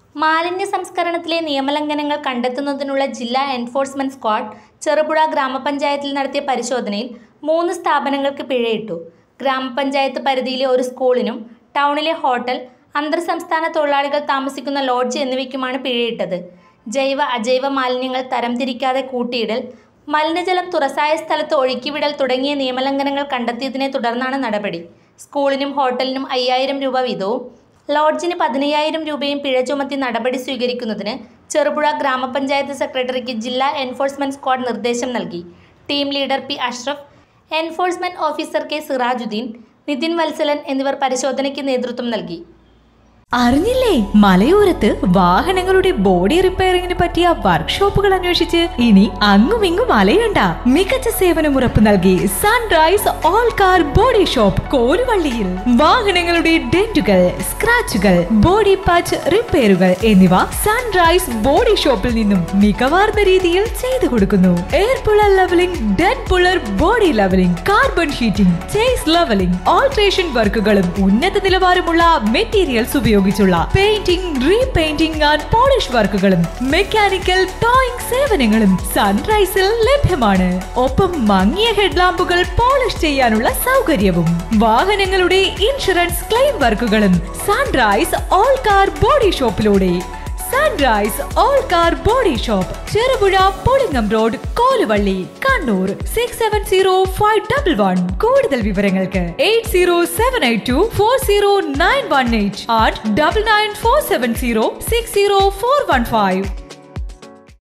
മാലിന്യ സംസ്കരണത്തിലെ നിയമലംഘനങ്ങൾ കണ്ടെത്തുന്നതിനുള്ള ജില്ലാ എൻഫോഴ്സ്മെന്റ് സ്ക്വാഡ് ചെറുപുഴ ഗ്രാമപഞ്ചായത്തിൽ നടത്തിയ പരിശോധനയിൽ മൂന്ന് സ്ഥാപനങ്ങൾക്ക് പിഴയിട്ടു ഗ്രാമപഞ്ചായത്ത് പരിധിയിലെ ഒരു സ്കൂളിനും ടൗണിലെ ഹോട്ടൽ അന്തർ സംസ്ഥാന തൊഴിലാളികൾ താമസിക്കുന്ന ലോഡ്ജ് എന്നിവയ്ക്കുമാണ് പിഴയിട്ടത് ജൈവ അജൈവ മാലിന്യങ്ങൾ തരംതിരിക്കാതെ കൂട്ടിയിടൽ മലിനജലം തുറസായ സ്ഥലത്ത് ഒഴുക്കിവിടൽ തുടങ്ങിയ നിയമലംഘനങ്ങൾ കണ്ടെത്തിയതിനെ തുടർന്നാണ് നടപടി സ്കൂളിനും ഹോട്ടലിനും അയ്യായിരം രൂപ വീതവും ലോഡ്ജിന് പതിനയ്യായിരം രൂപയും പിഴ ചുമത്തി നടപടി സ്വീകരിക്കുന്നതിന് ചെറുപുഴ ഗ്രാമപഞ്ചായത്ത് സെക്രട്ടറിക്ക് ജില്ലാ എൻഫോഴ്സ്മെന്റ് സ്ക്വാഡ് നിർദ്ദേശം നൽകി team leader P Ashraf enforcement officer K Sirajuddin Nithin Vatsalan എന്നിവർ പരിശോധനയ്ക്ക് നേതൃത്വം നൽകി അറിഞ്ഞില്ലേ മലയോരത്ത് വാഹനങ്ങളുടെ ബോഡി റിപ്പയറിംഗിന് പറ്റിയ വർക്ക്ഷോപ്പുകൾ അന്വേഷിച്ച് ഇനി അങ്ങും ഇങ്ങും അലയണ്ട മികച്ച സേവനം ഉറപ്പു നൽകി sunrise all car body shop കോലുവള്ളിയിൽ വാഹനങ്ങളുടെ ഡെന്റുകൾ സ്ക്രാച്ചുകൾ ബോഡി പാച്ച് റിപ്പയറുകൾ എന്നിവ സൺറൈസ് ബോഡി ഷോപ്പിൽ നിന്നും മികവാർന്ന രീതിയിൽ ചെയ്തു കൊടുക്കുന്നു air puller levelling dead puller body levelling carbon heating chase levelling alteration വർക്കുകളും ഉന്നത നിലവാരമുള്ള മെറ്റീരിയൽസ് ഉപയോഗിച്ചുള്ള പെയിന്റിംഗ് റീപെയിന്റിംഗ് ആൻഡ് പോളിഷ് വർക്കുകളും മെക്കാനിക്കൽ ടോയിങ് സേവനങ്ങളും സൺറൈസിൽ ലഭ്യമാണ് ഒപ്പം മങ്ങിയ ഹെഡ്ലാമ്പുകൾ പോളിഷ് ചെയ്യാനുള്ള സൗകര്യവും വാഹനങ്ങളുടെ ഇൻഷുറൻസ് ക്ലെയിം വർക്കുകളും സൺറൈസ് ഓൾ കാർ ബോഡി ഷോപ്പിലൂടെ sunrise all car body shop Cherupuzha Polingam road Koluvalli Kannur six seven zero five double one കൂടുതൽ വിവരങ്ങൾക്ക് eight zero seven eight two four zero nine one eight and double nine four seven zero six zero four one five